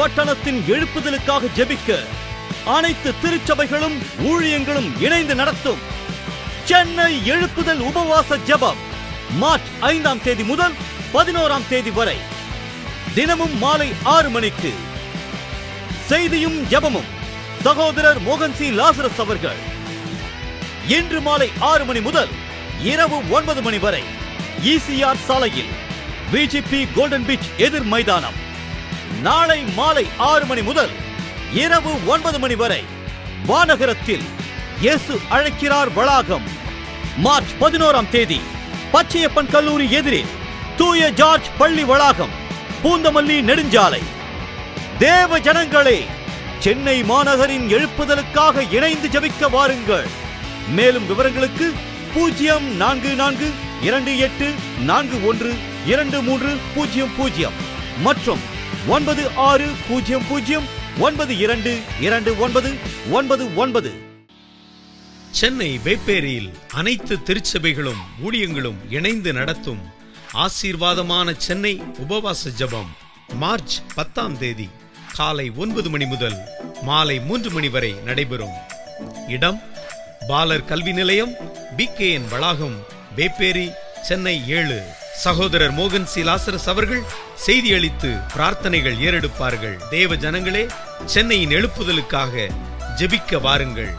பட்டணத்தின் எழுப்புதலுக்காக ஜெபிக்க அனைத்து திருச்சபைகளும் ஊழியங்களும் இணைந்து நடத்தும் சென்னை எழுப்புதல் உபவாச ஜெபம் மார்ச் ஐந்தாம் தேதி முதல் பதினோராம் தேதி வரை தினமும் மாலை ஆறு மணிக்கு செய்தியும் ஜெபமும் சகோதரர் மோகன் சி லாசரஸ் அவர்கள் இன்று மாலை ஆறு மணி முதல் இரவு ஒன்பது மணி வரை இசிஆர் சாலையில் பிஜிபி கோல்டன் பீச் எதிர் மைதானம் நாளை மாலை ஆறு மணி முதல் இரவு ஒன்பது மணி வரை வானகரத்தில் இயேசு அழைக்கிறார் வளாகம் மார்ச் பதினோராம் தேதி பச்சையப்பன் கல்லூரி எதிரில் தூய ஜார்ஜ் பள்ளி வளாகம் பூந்தமல்லி நெடுஞ்சாலை தேவ ஜனங்களே சென்னை மாநகரின் எழுப்புதலுக்காக இணைந்து ஜெபிக்க வாருங்கள் மேலும் விவரங்களுக்கு பூஜ்ஜியம் நான்கு நான்கு இரண்டு எட்டு நான்கு ஒன்று இரண்டு மூன்று பூஜ்ஜியம் பூஜ்ஜியம் மற்றும் ஒன்பது ஆறு பூஜ்ஜியம் பூஜ்ஜியம் ஒன்பது இரண்டு இரண்டு ஒன்பது ஒன்பது ஒன்பது சென்னை வேப்பேரியில் அனைத்து திருச்சபைகளும் ஊழியங்களும் இணைந்து நடத்தும் ஆசீர்வாதமான சென்னை உபவாச ஜெபம் மார்ச் பத்தாம் தேதி காலை ஒன்பது மணி முதல் மாலை மூன்று மணி வரை நடைபெறும் இடம் பாலர் கல்வி நிலையம் பிகேஎன் வளாகம் வேப்பேரி சென்னை ஏழு சகோதரர் மோகன் சி லாசரஸ் அவர்கள் செய்தி அளித்து பிரார்த்தனைகள் ஏறெடுப்பார்கள் தேவ ஜனங்களே சென்னையின் எழுப்புதலுக்காக ஜெபிக்க வாருங்கள்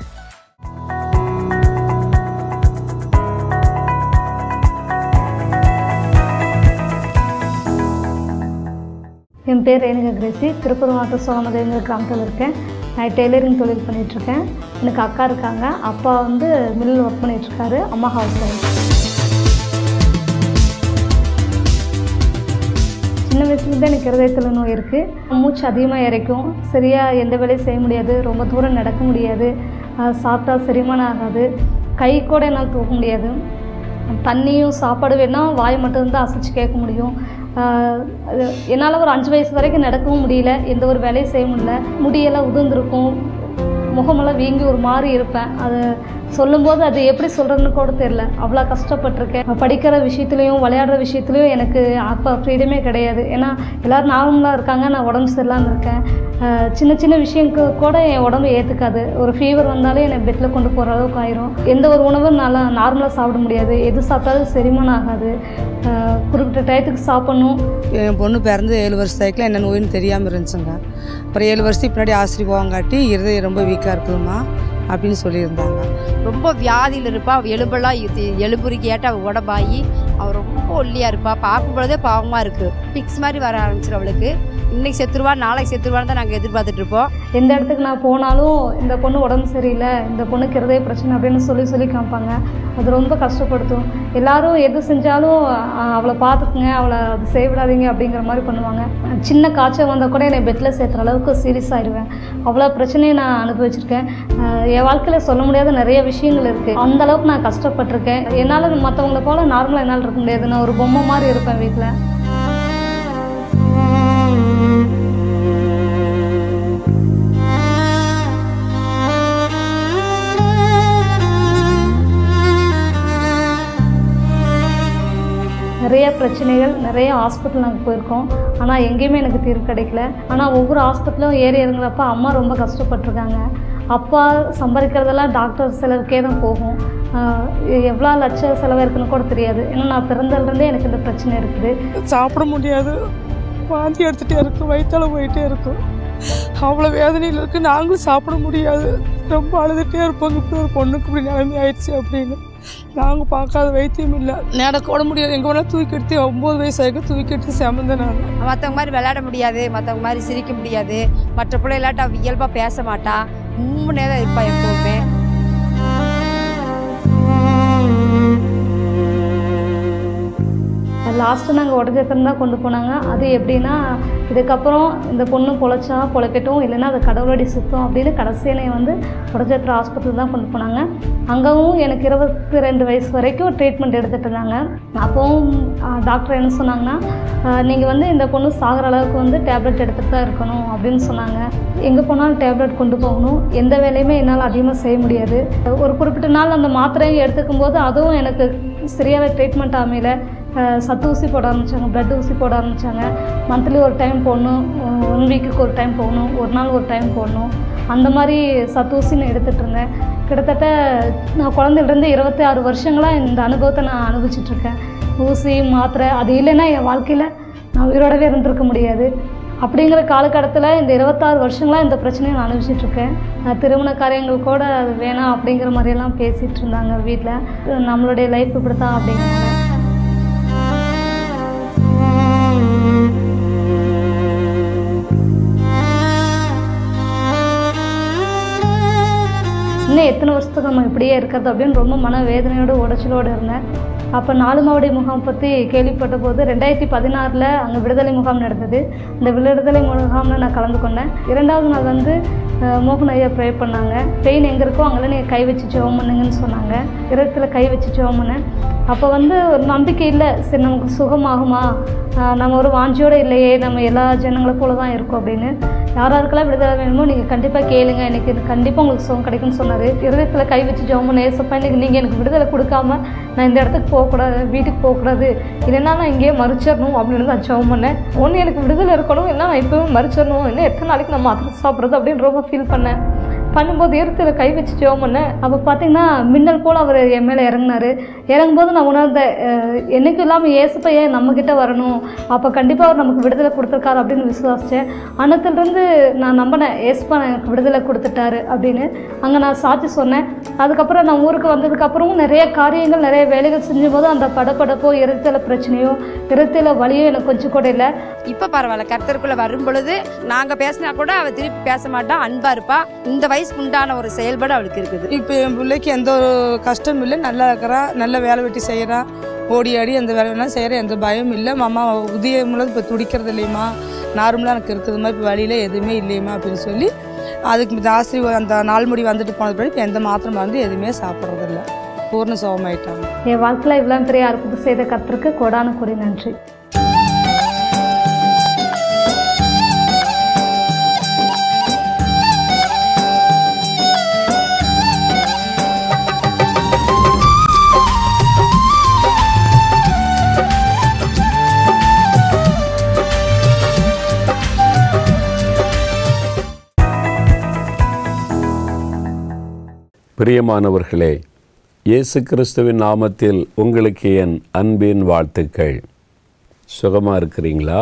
என் பேர் ரேணுகா கிரேசி திருப்பூர் மாவட்டம் சோழமதேங்கிற கிராமத்தில் இருக்கேன் நான் டெய்லரிங் தொழில் பண்ணிகிட்ருக்கேன் எனக்கு அக்கா இருக்காங்க அப்பா வந்து மில்லில் ஒர்க் பண்ணிகிட்ருக்காரு அம்மா ஹவுஸ் ஒய்ஃப் சின்ன வயசுலேருந்து எனக்கு இருதயத்தில் நோய் இருக்குது மூச்சு அதிகமாக இறைக்கும் சரியாக எந்த வேலையும் செய்ய முடியாது ரொம்ப தூரம் நடக்க முடியாது அஹ் சாப்பிட்டா செரிமானம் ஆகாது கை கூட என்னால் தூக்க முடியாது தண்ணியும் சாப்பாடு வேணால் வாய் மட்டும்தான் அசைச்சு கேட்க முடியும் ஆஹ் அது என்னால் ஒரு அஞ்சு வயசு வரைக்கும் நடக்கவும் முடியல எந்த ஒரு வேலையும் செய்ய முடியல முடியெல்லாம் உதிர்ந்துருக்கும் முகமெல்லாம் வீங்கி ஒரு மாதிரி இருப்பேன் அது சொல்லும்போது அது எப்படி சொல்கிறதுன்னு கூட தெரில அவ்வளோ கஷ்டப்பட்டிருக்கேன் படிக்கிற விஷயத்துலையும் விளையாடுற விஷயத்துலையும் எனக்கு அப்போ ஃப்ரீடமே கிடையாது ஏன்னா எல்லோரும் நார்மலாக இருக்காங்க நான் உடம்பு சரியில்லாமல் இருக்கேன் ஆஹ் சின்ன சின்ன விஷயங்களுக்கு கூட என் உடம்பு ஏற்றுக்காது ஒரு ஃபீவர் வந்தாலே என்னை பெட்டில் கொண்டு போகிற அளவுக்கு ஆயிரும் எந்த ஒரு உணவும் நல்லா நார்மலாக சாப்பிட முடியாது எது சாப்பிட்டாலும் செரிமானம் ஆகாது ஆஹ் குறிப்பிட்ட டயத்துக்கு சாப்பிட்ணும் என் பொண்ணு பிறந்து ஏழு வருஷத்துக்குள்ள என்ன நோயின்னு தெரியாமல் இருந்துச்சுங்க அப்புறம் ஏழு வருஷத்துக்கு பின்னாடி ஆசிரியர் போவாங்காட்டி இருதயம் ரொம்ப வீக்காக இருக்குதுமா அப்படின்னு சொல்லியிருந்தாங்க ரொம்ப வியாதியில் இருப்பா அவ எலும்பெல்லாம் இது எலும்புரிக்கு ஏட்ட அவள் உடம்பாகி அவள் ரொம்ப ஒல்லியாக இருப்பா பார்க்கும் பொழுதே பாவமாக இருக்குது பிக்ஸ் மாதிரி வர ஆரம்பிச்சிடும் அவளுக்கு இன்னைக்கு செத்துருவா நாளைக்கு செத்துருவான்னு தான் நாங்கள் எதிர்பார்த்துட்டு இருப்போம் எந்த இடத்துக்கு நான் போனாலும் இந்த பொண்ணு உடம்பு சரியில்லை இந்த பொண்ணுக்கு இருதய பிரச்சனை அப்படின்னு சொல்லி சொல்லி காமிப்பாங்க அது ரொம்ப கஷ்டப்படுத்தும் எல்லாரும் எது செஞ்சாலும் அஹ், அவளை பார்த்துக்குங்க அவளை அது செய்ய விடாதீங்க அப்படிங்கிற மாதிரி பண்ணுவாங்க சின்ன காய்ச்சல் வந்தால் கூட என்னை பெட்டில் சேர்த்துற அளவுக்கு சீரியஸ் ஆயிடுவேன் அவ்வளோ பிரச்சனையை நான் அனுபவிச்சிருக்கேன் அஹ், என் வாழ்க்கையில் சொல்ல முடியாத நிறைய விஷயங்கள் இருக்குது அந்த அளவுக்கு நான் கஷ்டப்பட்டிருக்கேன் என்னால் மற்றவங்கள போல நார்மலாக என்னால் இருக்க முடியாது நான் ஒரு பொம்மை மாதிரி இருப்பேன் வீட்டில் நிறைய பிரச்சனைகள் நிறைய ஹாஸ்பிட்டல் நாங்கள் போயிருக்கோம் ஆனால் எங்கேயுமே எனக்கு தீர்வு கிடைக்கல ஆனால் ஒவ்வொரு ஹாஸ்பிட்டலும் ஏறி இறங்குறப்ப அம்மா ரொம்ப கஷ்டப்பட்டிருக்காங்க அப்பா சம்பாதிக்கிறதெல்லாம் டாக்டர் செலவுக்கே தான் போகும் ஆஹ் எவ்வளோ லட்ச செலவு இருக்குன்னு கூட தெரியாது ஏன்னா நான் பிறந்ததுலேருந்தே எனக்கு இந்த பிரச்சனை இருக்குது சாப்பிட முடியாது வாந்தி எடுத்துகிட்டே இருக்கும் வயிற்றால போயிட்டே இருக்கும் அவ்வளோ வேதனையில் இருக்குது நாங்களும் சாப்பிட முடியாது ரொம்ப அழுதுகிட்டே இருப்போங்க இப்படி ஒரு பொண்ணுக்கு இப்படி நிலைமை ஆயிடுச்சு அப்படின்னு நாங்கள் பார்க்காத வைத்தியம் இல்லை நடக்க கூட முடியாது எங்கே வேணால் தூக்கி எடுத்து ஒம்பது வயசு வரைக்கும் தூக்கி எடுத்து செமந்தேன் நான் மற்றவங்க மாதிரி விளையாட முடியாது மற்றவங்க மாதிரி சிரிக்க முடியாது மற்ற பிள்ளைகளாட்ட அவள் இயல்பாக பேச மாட்டா உம்முனே தான் இருப்பா எப்போவுமே லாஸ்ட்டு நாங்கள் உடஞ்சத்திரம் தான் கொண்டு போனாங்க அது எப்படின்னா இதுக்கப்புறம் இந்த பொண்ணு பொழைச்சா பொழைக்கட்டும் இல்லைன்னா அது கடவுளடி சுத்தம் அப்படின்னு கடைசியிலே வந்து உடஞ்சத்திரம் ஹாஸ்பிட்டல் தான் கொண்டு போனாங்க அங்கேவும் எனக்கு இருபத்தி ரெண்டு வயசு வரைக்கும் ட்ரீட்மெண்ட் எடுத்துகிட்டு இருந்தாங்க அப்போவும் டாக்டர் என்ன சொன்னாங்கன்னா நீங்கள் வந்து இந்த பொண்ணு சாகிற அளவுக்கு வந்து டேப்லெட் எடுத்துகிட்டு தான் இருக்கணும் அப்படின்னு சொன்னாங்க எங்கே போனாலும் டேப்லெட் கொண்டு போகணும் எந்த வேலையுமே என்னால் அதிகமாக செய்ய முடியாது ஒரு குறிப்பிட்ட நாள் அந்த மாத்திரையை எடுத்துக்கும் போது அதுவும் எனக்கு சரியான ட்ரீட்மெண்ட் அமையல அஹ், சத்து ஊசி போட ஆரம்பித்தாங்க பிளட் ஊசி போட ஆரம்பித்தாங்க மந்த்லி ஒரு டைம் போடணும் ஒன் வீக்குக்கு ஒரு டைம் போகணும் ஒரு நாள் ஒரு டைம் போடணும் அந்த மாதிரி சத்து ஊசி நான் எடுத்துகிட்டு இருந்தேன் கிட்டத்தட்ட நான் குழந்தையிலேருந்து இருபத்தி ஆறு வருஷங்களாக இந்த அனுபவத்தை நான் அனுபவிச்சிட்ருக்கேன் ஊசி மாத்திரை அது இல்லைன்னா என் வாழ்க்கையில் நான் உயிரோடவே இருந்திருக்க முடியாது அப்படிங்கிற காலகட்டத்தில் இந்த இருபத்தாறு வருஷங்களாக இந்த பிரச்சனையை நான் அனுபவிச்சுட்டு இருக்கேன் நான் திருமண காரியங்கள் கூட அது வேணாம் அப்படிங்கிற மாதிரியெல்லாம் பேசிகிட்டு இருந்தாங்க வீட்டில் நம்மளுடைய லைஃப் இப்படி தான் அப்படிங்கிறாங்க இன்னும் எத்தனை வருஷத்துக்கு நம்ம இப்படியே இருக்கிறது அப்படின்னு ரொம்ப மன வேதனையோட உடைச்சலோடு இருந்தேன் அப்போ நாலு மாவடி முகாம் பற்றி கேள்விப்பட்ட போது ரெண்டாயிரத்தி பதினாறில் அங்கே விடுதலை முகாம் நடந்தது இந்த விடுதலை முகாமில் நான் கலந்து கொண்டேன் இரண்டாவது நாள் வந்து அஹ், மோகன் ஐயா ப்ரே பண்ணாங்க பெயின் எங்கே இருக்கோ அங்கெல்லாம் நீங்கள் கை வச்சு ஜெபம் பண்ணுங்கன்னு சொன்னாங்க இரத்தில் கை வச்சு ஜெபம் பண்ணேன் அப்போ வந்து ஒரு நம்பிக்கை இல்லை சரி நமக்கு சுகமாகுமா ஆஹ் நம்ம ஒரு வாஞ்சியோடு இல்லையே நம்ம எல்லா ஜனங்களை போல தான் இருக்கோம் அப்படின்னு யார் யாருக்கெல்லாம் விடுதலை வேணுமோ நீங்கள் கண்டிப்பாக கேளுங்க எனக்கு இது கண்டிப்பாக உங்களுக்கு சுகம் கிடைக்கும்னு சொன்னார் இருதயத்தில் கை வச்சு ஜெபம் பண்ண ஏசப்பா இன்னைக்கு நீங்கள் எனக்கு விடுதலை கொடுக்காம நான் இந்த இடத்துக்கு போகக்கூடாது வீட்டுக்கு போகக்கூடாது இல்லைன்னா நான் இங்கேயே மறிச்சிடணும் அப்படின்னு நான் ஜெபம் பண்ணேன் ஒன்று எனக்கு விடுதலை இருக்கணும் இல்லை நான் இப்போவே மறிச்சிடணும் இன்னும் எத்தனை நாளைக்கு நம்ம மாத்திரை சாப்பிட்றது அப்படின்னு ரொம்ப ஃபீல் பண்ணேன் பண்ணும்போது இருத்தில் கை வச்சு ஜெபம் பண்ணேன் அப்போ பார்த்தீங்கன்னா மின்னல் போல் அவர் என் மேலே இறங்குனாரு இறங்கும்போது நான் உணர்ந்தேன் அஹ், என்னைக்கும் இல்லாமல் ஏசப்பா ஏன் நம்மக்கிட்ட வரணும் அப்போ கண்டிப்பாக அவர் நமக்கு விடுதலை கொடுத்துருக்காரு அப்படின்னு விசுவாசித்தேன் அன்னத்துலேருந்து நான் நம்பினேன் ஏசப்பா எனக்கு விடுதலை கொடுத்துட்டாரு அப்படின்னு அங்கே நான் சாட்சி சொன்னேன் அதுக்கப்புறம் நான் ஊருக்கு வந்ததுக்கப்புறமும் நிறைய காரியங்கள் நிறைய வேலைகள் செஞ்சும்போது அந்த படப்படப்போ இருத்தல பிரச்சனையோ இருத்தல வலியோ எனக்கு கொஞ்சம் கூட இல்லை இப்போ பரவாயில்ல கர்த்தருக்குள்ள வரும் பொழுது நாங்க பேசினா கூட அவ திருப்பி பேச மாட்டா அன்பா இருப்பா இந்த வயசுக்கு உண்டான ஒரு செயல்பாடு அவளுக்கு இருக்குது இப்போ என் பிள்ளைக்கு எந்த ஒரு கஷ்டமும் இல்லை நல்லா இருக்கிறா நல்ல வேலை வெட்டி செய்கிறா ஓடி ஆடி அந்த வேலை வேணாலும் செய்கிற எந்த பயமும் இல்லை மாமா உதயமுள்ள இப்போ துடிக்கிறது இல்லையம்மா நார்மலாக எனக்கு இருக்குதுமா இப்போ வழியில் எதுவுமே இல்லையம்மா அப்படின்னு சொல்லி அதுக்கு ஜாஸ்தி அந்த நாள் முடி வந்துட்டு போனது பிறகு இப்போ எந்த மாத்திரை மருந்து எதுவுமே சாப்பிட்றதில்ல பூர்ண சோகமாயிட்டாங்க என் வாழ்க்கையில் இவ்வளோ பெரிய அற்புதம் செய்த கர்த்தருக்கு கொடான குறி நன்றி பிரியமானவர்களே இயேசு கிறிஸ்துவின் நாமத்தில் உங்களுக்கு என் அன்பின் வாழ்த்துக்கள் சுகமாக இருக்கிறீங்களா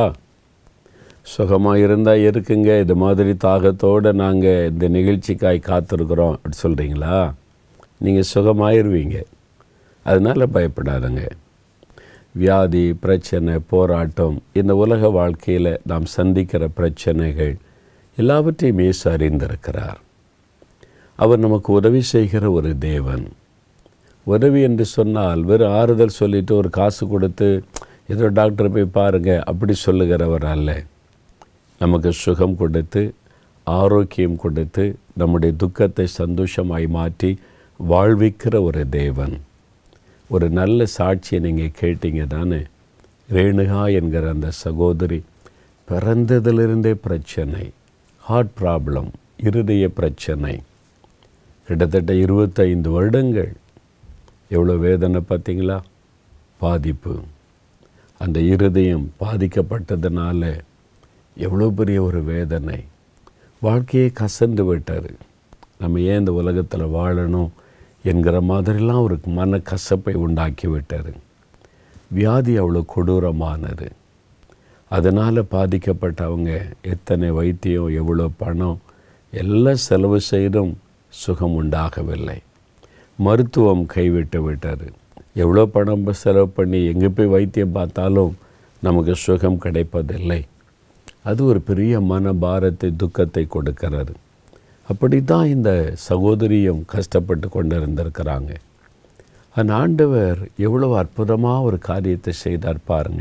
சுகமாக இருந்தால் இருக்குங்க இது மாதிரி தாகத்தோடு நாங்கள் இந்த நிகழ்ச்சிக்காய் காத்திருக்கிறோம் அப்படி சொல்கிறீங்களா நீங்கள் சுகமாயிருவீங்க அதனால் பயப்படாதங்க வியாதி பிரச்சனை போராட்டம் இந்த உலக வாழ்க்கையில் நாம் சந்திக்கிற பிரச்சனைகள் எல்லாவற்றையும் இயேசு அறிந்திருக்கிறார் அவர் நமக்கு உதவி செய்கிற ஒரு தேவன் உதவி என்று சொன்னால் வெறும் ஆறுதல் சொல்லிட்டு ஒரு காசு கொடுத்து ஏதோ டாக்டர் போய் பாருங்க அப்படி சொல்லுகிறவர் அல்ல நமக்கு சுகம் கொடுத்து ஆரோக்கியம் கொடுத்து நம்முடைய துக்கத்தை சந்தோஷமாய் மாற்றி வாழ்விக்கிற ஒரு தேவன் ஒரு நல்ல சாட்சியை நீங்கள் கேட்டீங்க தானே ரேணுகா என்கிற அந்த சகோதரி பிறந்ததிலிருந்தே பிரச்சனை ஹார்ட் ப்ராப்ளம் இருதய பிரச்சனை கிட்டத்தட்ட இருபத்தைந்து வருடங்கள் எவ்வளோ வேதனை பார்த்தீங்களா பாதிப்பு அந்த இருதயம் பாதிக்கப்பட்டதுனால எவ்வளோ பெரிய ஒரு வேதனை வாழ்க்கையை கசந்து விட்டார் நம்ம ஏன் இந்த உலகத்தில் வாழணும் என்கிற மாதிரிலாம் ஒரு மன கசப்பை உண்டாக்கி விட்டார் வியாதி அவ்வளோ கொடூரமானது அதனால் பாதிக்கப்பட்டவங்க எத்தனை வைத்தியம் எவ்வளோ பணம் எல்லாம் செலவு செய்தும் சுகம் உண்டாகவில்லை மருத்துவம் கைவிட்டு விட்டார் எவ்வளோ பணம் செலவு பண்ணி எங்கே போய் வைத்தியம் பார்த்தாலும் நமக்கு சுகம் கிடைப்பதில்லை அது ஒரு பெரிய மன பாரத்தை துக்கத்தை கொடுக்கிறது அப்படி தான் இந்த சகோதரியும் கஷ்டப்பட்டு கொண்டு இருந்திருக்கிறாங்க அந்த ஆண்டவர் எவ்வளோ அற்புதமாக ஒரு காரியத்தை செய்தார் பாருங்க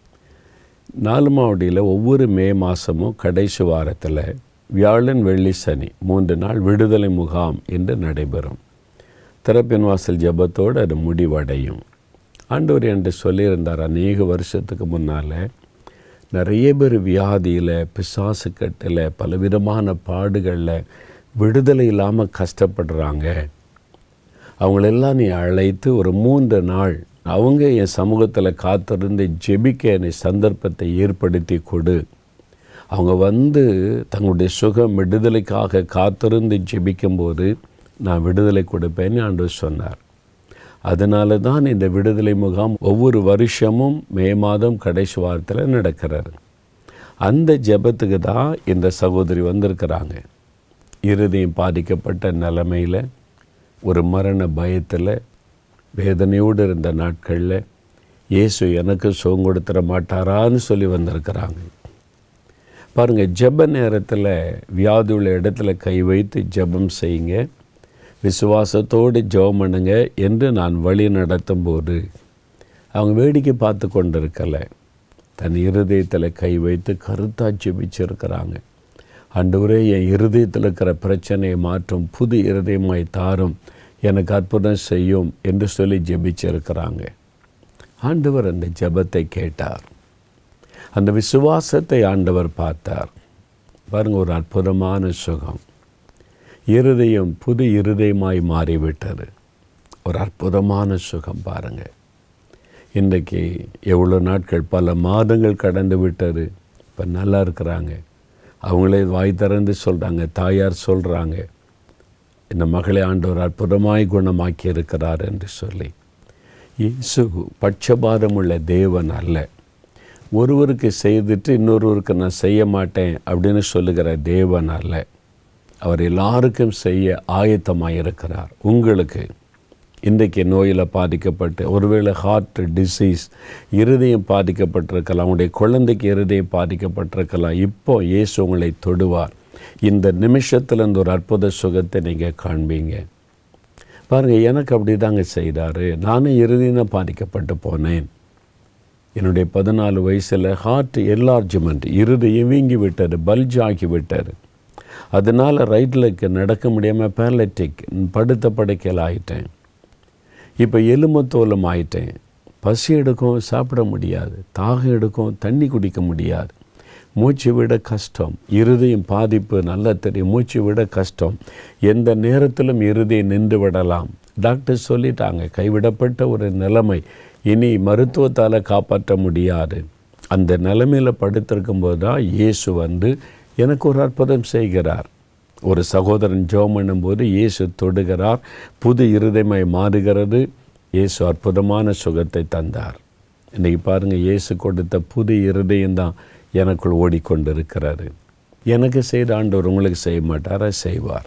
நாலு மாவடியில் ஒவ்வொரு மே மாதமும் கடைசி வாரத்தில் வியாழன் வெள்ளி சனி மூன்று நாள் விடுதலை முகாம் என்று நடைபெறும் திறப்பின் வாசல் ஜபத்தோடு அது முடிவடையும் ஆண்டவர் என்று சொல்லியிருந்தார் அநேக வருஷத்துக்கு முன்னால் நிறைய பேர் வியாதியில் பிசாசு கட்டில் பலவிதமான பாடுகளில் விடுதலை இல்லாமல் கஷ்டப்படுறாங்க அவங்களெல்லாம் நீ அழைத்து ஒரு மூன்று நாள் அவங்க என் சமூகத்தில் காத்திருந்து ஜெபிக்க என்னை சந்தர்ப்பத்தை ஏற்படுத்தி கொடு அவங்க வந்து தங்களுடைய சுகம் விடுதலைக்காக காத்திருந்து ஜெபிக்கும்போது நான் விடுதலை கொடுப்பேன்னு ஆண்டவர் சொன்னார் அதனால தான் இந்த விடுதலை முகாம் ஒவ்வொரு வருஷமும் மே மாதம் கடைசி வாரத்தில் நடக்கிறாரு அந்த ஜெபத்துக்கு தான் இந்த சகோதரி வந்திருக்கிறாங்க இருதயம் பாதிக்கப்பட்ட நிலைமையில் ஒரு மரண பயத்தில் வேதனையோடு இருந்த நாட்களில் இயேசு எனக்கு சுகம் கொடுத்துட மாட்டாரான்னு சொல்லி வந்திருக்கிறாங்க பாருங்கள் ஜெப நேரத்தில் வியாதி உள்ள இடத்துல கை வைத்து ஜெபம் செய்யுங்க விசுவாசத்தோடு ஜெபம் பண்ணுங்க என்று நான் வழி நடத்தும் போது அவங்க வேடிக்கை பார்த்து கொண்டிருக்கலை தன் இருதயத்தில் கை வைத்து கருத்தாக ஜெபிச்சிருக்கிறாங்க ஆண்டவரே என் இருதயத்தில் இருக்கிற பிரச்சனையை மாற்றும் புது இருதயமாய் தாரும் எனக்கு அற்புதம் செய்யும் என்று சொல்லி ஜெபிச்சிருக்கிறாங்க ஆண்டவர் அந்த ஜெபத்தை கேட்டார் அந்த விசுவாசத்தை ஆண்டவர் பார்த்தார் பாருங்க ஒரு அற்புதமான சுகம் இருதயம் புது இருதயமாய் மாறிவிட்டது ஒரு அற்புதமான சுகம் பாருங்க இன்றைக்கு எவ்வளோ நாட்கள் பல மாதங்கள் கடந்து விட்டது இப்போ நல்லா இருக்கிறாங்க அவங்களே வாய் திறந்து சொல்கிறாங்க தாயார் சொல்கிறாங்க இந்த மகளை ஆண்டவர் அற்புதமாய் குணமாக்கி இருக்கிறார் என்று சொல்லி இயேசு பட்சபாதம் உள்ள தேவன் அல்ல ஒருவருக்கு செய்துட்டு இன்னொருவருக்கு நான் செய்ய மாட்டேன் அப்படின்னு சொல்லுகிற தேவன் அல்ல அவர் எல்லாருக்கும் செய்ய ஆயத்தமாக இருக்கிறார் உங்களுக்கு இன்றைக்கு நோயில் பாதிக்கப்பட்டு ஒருவேளை ஹார்ட் டிசீஸ் இருதயம் பாதிக்கப்பட்டிருக்கலாம் உங்களுடைய குழந்தைக்கு இருதயம் பாதிக்கப்பட்டிருக்கலாம் இப்போ இயேசு உங்களை தொடுவார் இந்த நிமிஷத்தில் இந்த ஒரு அற்புத சுகத்தை நீங்கள் காண்பீங்க பாருங்கள் எனக்கு அப்படி தாங்க செய்தார் நானும் இறுதியாக பாதிக்கப்பட்டு போனேன் என்னுடைய பதினாலு வயசில் ஹார்ட் என்லார்ஜ்மெண்ட் இருதயம் வீங்கி விட்டார் பல்ஜ் ஆகி விட்டார் அதனால் ரைட் லெக் நடக்க முடியாமல் பேரலிட்டிக் படுத்த படுக்கையில் ஆயிட்டேன் இப்போ எலும்புத்தோலம் ஆயிட்டேன் பசி எடுக்கும் சாப்பிட முடியாது தாகம் எடுக்கும் தண்ணி குடிக்க முடியாது மூச்சு விட கஷ்டம் இருதயம் பாதிப்பு நல்லா தெரியும் மூச்சு விட கஷ்டம் எந்த நேரத்திலும் இருதயம் நின்று விடலாம் டாக்டர் சொல்லிட்டாங்க கைவிடப்பட்ட ஒரு நிலைமை இனி மருத்துவத்தால் காப்பாற்ற முடியாது அந்த நிலைமையில் படுத்திருக்கும்போது தான் இயேசு வந்து எனக்கு ஒரு அற்புதம் செய்கிறார் ஒரு சகோதரன் ஜெபம் பண்ணும்போது இயேசு தொடுகிறார் புது இருதயமாய் மாறுகிறது இயேசு அற்புதமான சுகத்தை தந்தார் இன்றைக்கி பாருங்கள் இயேசு கொடுத்த புது இருதயம்தான் எனக்குள் ஓடிக்கொண்டிருக்கிறாரு எனக்கு செய்த ஆண்டவர் உங்களுக்கு செய்ய மாட்டாரா செய்வார்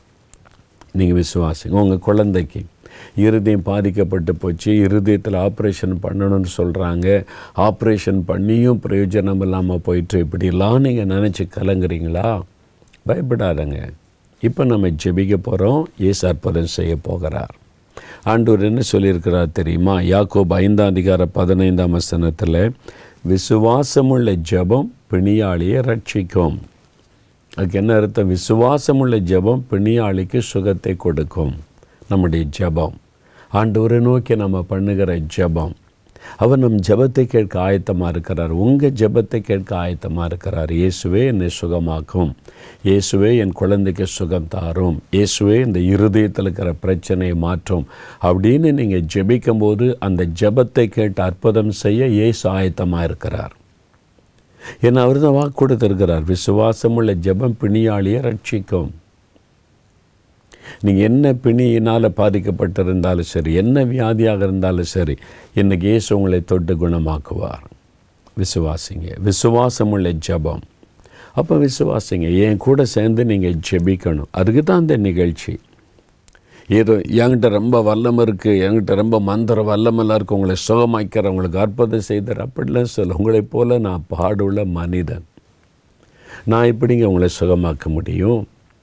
நீங்கள் விசுவாசிங்க உங்கள் குழந்தைக்கு இருதயம் பாதிக்கப்பட்டு போச்சு இருதயத்தில் ஆப்ரேஷன் பண்ணணும்னு சொல்கிறாங்க ஆப்ரேஷன் பண்ணியும் பிரயோஜனம் இல்லாமல் போயிட்டு இப்படிலாம் நீங்கள் நினச்சி கலங்குறீங்களா பயப்படாதங்க இப்போ நம்ம ஜெபிக்க போகிறோம் ஏசு அற்புதம் செய்ய போகிறார் ஆண்டவர் என்ன சொல்லியிருக்கிறார் தெரியுமா யாக்கோப் ஐந்தாம் அதிகார பதினைந்தாம் வசனத்தில் விசுவாசமுள்ள ஜெபம் பிணியாளியை ரட்சிக்கும் அதுக்கு என்ன அர்த்தம் விசுவாசமுள்ள ஜெபம் பிணியாளிக்கு சுகத்தை கொடுக்கும் நம்முடைய ஜெபம் ஆண்டவரை நோக்கி நம்ம பண்ணுகிற ஜெபம் அவர் நம் ஜெபத்தை கேட்க ஆயத்தமாக இருக்கிறார் உங்கள் ஜெபத்தை கேட்க ஆயத்தமாக இருக்கிறார் இயேசுவே என்னை சுகமாக்கும் இயேசுவே என் குழந்தைக்கு சுகம் தாரும் இயேசுவே இந்த இருதயத்தில் இருக்கிற பிரச்சனையை மாற்றும் அப்படின்னு நீங்கள் ஜெபிக்கும் போது அந்த ஜெபத்தை கேட்டு அற்புதம் செய்ய இயேசு ஆயத்தமாக இருக்கிறார் ஏன்னா அவர் தான் வாக்கு கொடுத்துருக்கிறார் விசுவாசமுள்ள ஜெபம் பிணியாளியை ரட்சிக்கும் நீங்கள் என்ன பிணியினால் பாதிக்கப்பட்டிருந்தாலும் சரி என்ன வியாதியாக இருந்தாலும் சரி இன்றைக்கி இயேசு உங்களை தொட்டு குணமாக்குவார் விசுவாசிங்க விசுவாசமுள்ள ஜெபம் அப்போ விசுவாசிங்க என் கூட சேர்ந்து நீங்கள் ஜெபிக்கணும் அதுக்கு தான் இந்த நிகழ்ச்சி ஏதோ என்கிட்ட ரொம்ப வல்லம் இருக்குது என்கிட்ட ரொம்ப மந்திர வல்லமெல்லாம் இருக்குது உங்களை சுகமாக்கிற உங்களுக்கு அற்புதம் செய்தார் அப்படிலாம் சொல்ல உங்களைப் போல நான் பாடுள்ள மனிதன் நான் எப்படிங்க உங்களை சுகமாக்க முடியும்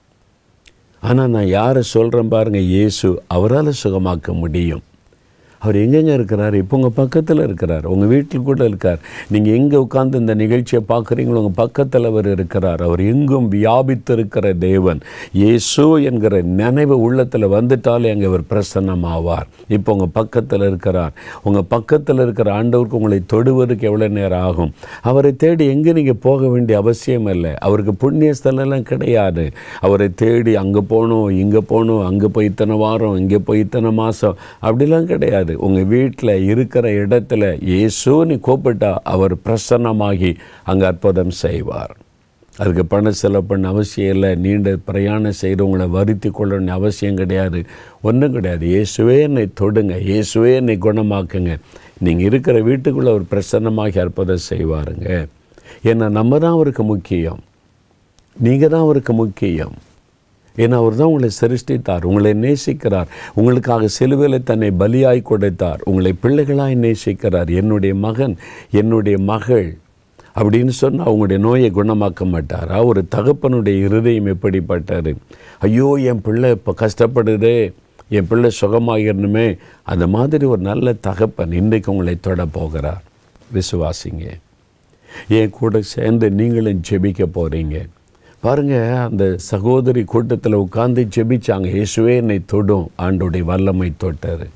ஆனால் நான் யாரை சொல்கிறேன் பாருங்கள் இயேசு அவரால் சுகமாக்க முடியும் அவர் எங்கெங்க இருக்கிறார் இப்போ உங்கள் பக்கத்தில் இருக்கிறார் உங்கள் வீட்டில் கூட இருக்கார் நீங்கள் எங்கே உட்கார்ந்து இந்த நிகழ்ச்சியை பார்க்குறீங்களோ உங்கள் பக்கத்தில் அவர் இருக்கிறார் அவர் எங்கும் வியாபித்திருக்கிற தேவன் இயேசு என்கிற நினைவு உள்ளத்தில் வந்துட்டாலே அங்கே அவர் பிரசன்னமாவார் இப்போ உங்கள் பக்கத்தில் இருக்கிறார் உங்கள் பக்கத்தில் இருக்கிற ஆண்டவருக்கு உங்களை தொடுவதற்கு எவ்வளோ நேரம் ஆகும் அவரை தேடி எங்கே நீங்கள் போக வேண்டிய அவசியம் இல்லை அவருக்கு புண்ணிய ஸ்தலம்லாம் கிடையாது அவரை தேடி அங்கே போகணும் இங்கே போகணும் அங்கே போய் இத்தனை வாரம் இங்கே போய் இத்தனை மாதம் அப்படிலாம் கிடையாது உங்கள் வீட்டில் இருக்கிற இடத்துல இயேசுன்னு கூப்பிட்டா அவர் பிரசன்னமாகி அங்கே அற்புதம் செய்வார் அதுக்கு பணம் செலவு பண்ண அவசியம் இல்லை நீண்ட பிரயாணம் செய்கிறவங்களை வருத்தி கொள்ளணும்னு அவசியம் கிடையாது ஒன்றும் கிடையாது இயேசுவே என்னை தொடுங்க இயேசுவே என்னை குணமாக்குங்க நீங்கள் இருக்கிற வீட்டுக்குள்ளே அவர் பிரசன்னமாகி அற்புதம் செய்வாருங்க ஏன்னா நம்ம தான் அவருக்கு முக்கியம் நீங்கள் தான் அவருக்கு முக்கியம் ஏன்னா அவர் தான் உங்களை சிருஷ்டித்தார் உங்களை நேசிக்கிறார் உங்களுக்காக சிலுவையில் தன்னை பலியாய் கொடுத்தார் உங்களை பிள்ளைகளாய் நேசிக்கிறார் என்னுடைய மகன் என்னுடைய மகள் அப்படின்னு சொன்னால் அவங்களுடைய நோயை குணமாக்க மாட்டாரா ஒரு தகப்பனுடைய இருதயம் எப்படிப்பட்டாரு ஐயோ என் பிள்ளை இப்போ கஷ்டப்படுதே என் பிள்ளை சுகமாகிடணுமே அந்த மாதிரி ஒரு நல்ல தகப்பன் இன்றைக்கு உங்களை தொட போகிறார் விசுவாசிங்க என் கூட சேர்ந்து நீங்களும் ஜெபிக்க போகிறீங்க பாருங்க அந்த சகோதரி கூட்டத்தில் உட்கார்ந்து ஜெபிச்சாங்க இயேசுவே என்னை தொடும் ஆண்டோடைய வல்லமை தொட்டார்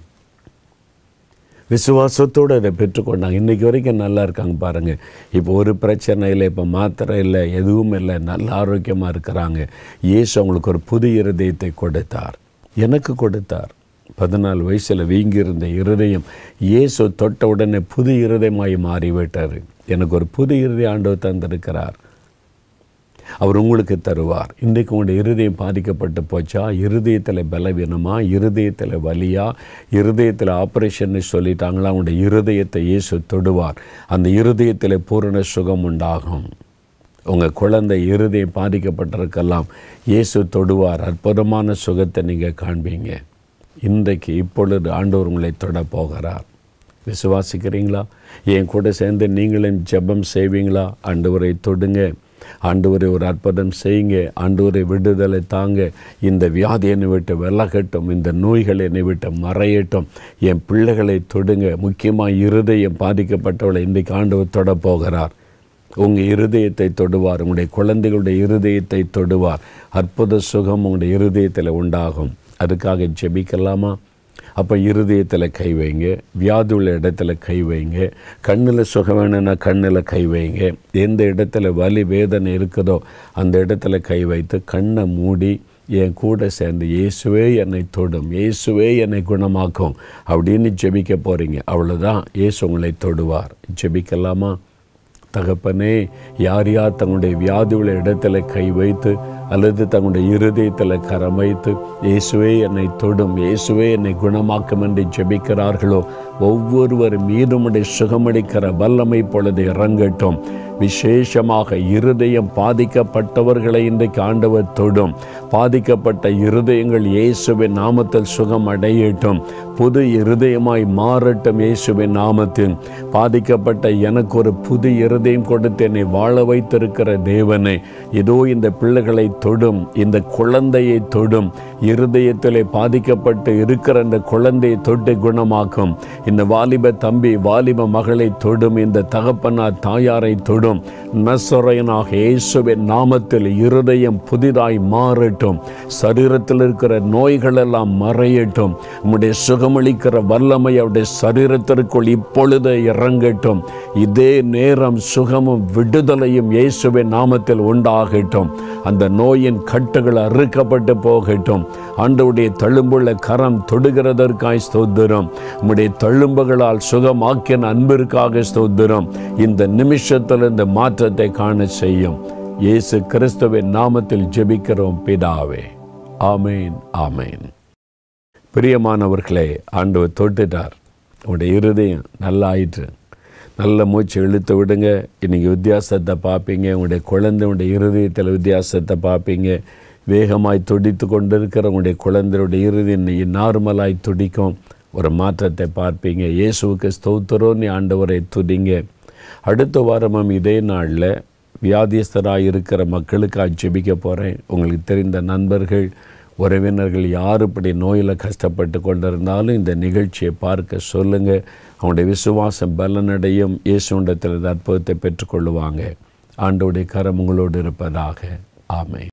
விசுவாசத்தோடு அதை பெற்றுக்கொண்டாங்க இன்றைக்கி வரைக்கும் நல்லா இருக்காங்க பாருங்கள் இப்போ ஒரு பிரச்சனை இல்லை இப்போ மாத்திரை இல்லை எதுவும் இல்லை நல்ல ஆரோக்கியமாக இருக்கிறாங்க இயேசு அவங்களுக்கு ஒரு புது இருதயத்தை கொடுத்தார் எனக்கு கொடுத்தார் பதினாலு வயசில் வீங்கியிருந்த இருதயம் இயேசு தொட்ட உடனே புது இருதயமாய் மாறிவிட்டார் எனக்கு ஒரு புது இருதய ஆண்டவர் தந்திருக்கிறார் அவர் உங்களுக்கு தருவார் இன்றைக்கு உங்களுடைய இருதயம் பாதிக்கப்பட்டு போச்சா இருதயத்தில் பலவீனமா இருதயத்தில் வலியா இருதயத்தில் ஆப்ரேஷன்னு சொல்லிட்டாங்களா உங்களுடைய இருதயத்தை இயேசு தொடுவார் அந்த இருதயத்தில் பூரண சுகம் உண்டாகும் உங்கள் குழந்தை இருதயம் பாதிக்கப்பட்டிருக்கலாம் இயேசு தொடுவார் அற்புதமான சுகத்தை நீங்கள் காண்பீங்க இன்றைக்கு இப்பொழுது ஆண்டவர் உங்களை தொட போகிறார் விசுவாசிக்கிறீங்களா என் கூட சேர்ந்து நீங்களும் ஜெபம் செய்வீங்களா ஆண்டவரை தொடுங்க ஆண்டவரை ஒரு அற்புதம் செய்யுங்க ஆண்டவரை விடுதலை தாங்க இந்த வியாதி என்னை விட்டு விலகட்டும் இந்த நோய்கள் என்னை விட்டு மறையட்டும் என் பிள்ளைகளை தொடுங்க முக்கியமாக இருதயம் பாதிக்கப்பட்டவளை இன்றைக்கு ஆண்டவர் தொட போகிறார் உங்கள் இருதயத்தை தொடுவார் உங்களுடைய குழந்தைகளுடைய இருதயத்தை தொடுவார் அற்புத சுகம் உங்களுடைய இருதயத்தில் உண்டாகும் அதுக்காக ஜெபிக்கலாமா அப்போ இருதயத்தில் கை வைங்க வியாதி உள்ள இடத்துல கை வைங்க கண்ணில் சுகம் வேணும்னா கண்ணில் கை வைங்க எந்த இடத்துல வலி வேதனை இருக்குதோ அந்த இடத்துல கை வைத்து கண்ணை மூடி என் கூட சேர்ந்து இயேசுவே என்னை தொடும் இயேசுவே என்னை குணமாக்கும் அப்படின்னு ஜெபிக்க போகிறீங்க அவ்வளோதான் இயேசு உங்களை தொடுவார் ஜெபிக்கலாமா தகப்பனே யார் யார் தங்களுடைய வியாதி உள்ள இடத்துல கை வைத்து அல்லது தங்களுடைய இருதயத்தில் கரம் வைத்து இயேசுவே என்னை தொடும் இயேசுவே என்னை குணமாக்கும் என்று ஜெபிக்கிறார்களோ ஒவ்வொருவர் மீதும் உடைய சுகமளிக்கிற வல்லமை பொழுது இறங்கட்டும் விசேஷமாக இருதயம் பாதிக்கப்பட்டவர்களை இன்றைக்கு ஆண்டவர் தொடும் பாதிக்கப்பட்ட இருதயங்கள் இயேசுவின் நாமத்தில் சுகம் அடையட்டும் புது இருதயமாய் மாறட்டும் இயேசுவின் நாமத்தில் பாதிக்கப்பட்ட எனக்கு ஒரு புது இருதயம் கொடுத்து என்னை வாழ வைத்திருக்கிற தேவனை இதோ இந்த பிள்ளைகளை தொடும் இந்த குழந்தையை தொடும் இருதயத்திலே பாதிக்கப்பட்டு இருக்கிற இந்த குழந்தையை தொட்டு குணமாக்கும் இந்த வாலிப தம்பி வாலிப மகளை தொடும் இந்த தகப்பனார் தாயாரை தொடும் நசரையனாக இயேசுவின் நாமத்தில் இருதயம் புதிதாய் மாறட்டும் சரீரத்தில் இருக்கிற நோய்கள் எல்லாம் மறையட்டும் உம்முடைய சுகமளிக்கிற வல்லமை அவருடைய சரீரத்திற்குள் இப்பொழுது இறங்கட்டும் இதே நேரம் சுகமும் விடுதலையும் இயேசுவின் நாமத்தில் உண்டாகட்டும் அந்த நோயின் கட்டுகள் அறுக்கப்பட்டு போகட்டும் ஆண்டவுடைய தழும்புள்ள கரம் தொடுகிறதற்காய் ஸ்தோத்திரம் உம்முடைய தழும்புகளால் சுகமாக்கின அன்பிற்காக ஸ்தோத்திரம் இந்த நிமிஷத்தில் இந்த மாற்றத்தை காண செய்யும் இயேசு கிறிஸ்துவின் நாமத்தில் ஜெபிக்கிறோம் பிதாவே ஆமேன் ஆமேன் பிரியமானவர்களே ஆண்டவர் தொட்டுட்டார் உங்களுடைய இருதயம் நல்லா ஆயிற்று நல்ல மூச்சு இழுத்து விடுங்க இன்றைக்கி வித்தியாசத்தை பார்ப்பீங்க உங்களுடைய குழந்தையுடைய இருதயத்தில் வித்தியாசத்தை பார்ப்பீங்க வேகமாய் துடித்து கொண்டிருக்கிற உங்களுடைய குழந்தையுடைய இறுதி இன்னைக்கு நார்மலாய் துடிக்கும் ஒரு மாற்றத்தை பார்ப்பீங்க இயேசுவுக்கு ஸ்தோத்திரோன்னு ஆண்டவரை துதிங்க அடுத்த வாரமும் இதே நாளில் வியாதியஸ்தராக இருக்கிற மக்களுக்கு ஜெபிக்க போகிறேன் உங்களுக்கு தெரிந்த நண்பர்கள் உறவினர்கள் யார் இப்படி நோயில் கஷ்டப்பட்டு கொண்டிருந்தாலும் இந்த நிகழ்ச்சியை பார்க்க சொல்லுங்கள் அவங்களுடைய விசுவாசம் பலனடையும் இயேசுண்டத்தில் அற்புதத்தை பெற்றுக்கொள்ளுவாங்க ஆண்டோடைய கரம் உங்களோடு இருப்பதாக ஆமை